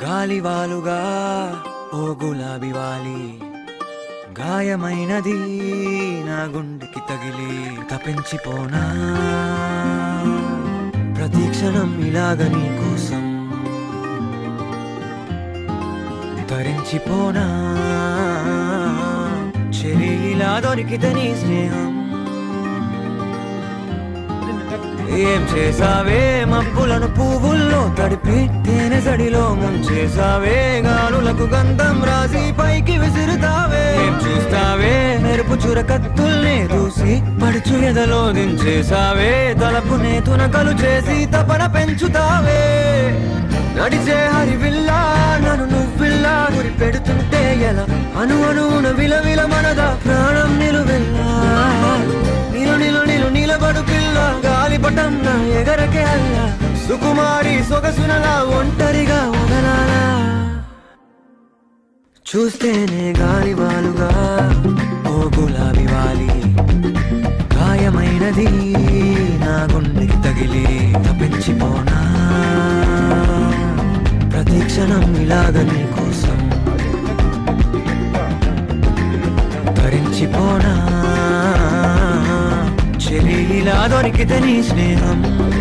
గాలివాలుగా ఓ గులాబీ వాలి గాయమైనది నా గుండెకి తగిలి తపించిపోనా ప్రతి క్షణం ఇలాగ నీ కోసం తరించిపోనా చెరి ఇలా దొరికితే నీ స్నేహం ఏం చేసావే మబ్బులను పువ్వుల్లో తడిపి తేనె సడిలో ముంచేసావే గాలులకు గంధం రాసి పైకి విసురుతావే ఏం చూస్తావే మెరుపు చుర కత్తుల్నే దూసి పడుచు ఎదలో దించేసావే తలపునే తునకలు చేసి తపన పెంచుతావే నడిచే హరివిల్లా నన్ను నువ్విల్లా గురి పెడుతుంటే ఎలా అను అనువున విలవిల మనద ప్రాణం నిలువెల్లా నిలు నిలు నిలు నిలబడు పిల్ల గాలిపటం నా ఎగరకే అల్ల సుకుమారి సొగసునలా ఒంటరిగా వదలాలా చూస్తేనే గాలివాలుగా ఓ గులాబీ వాలి గాయమైనది నా గుండెకి తగిలి తప్పించిపోనా ప్రతి క్షణం ఇలాగ నీ కోసం తరించిపోనా చెలి ఇలా దొరికితే నీ స్నేహం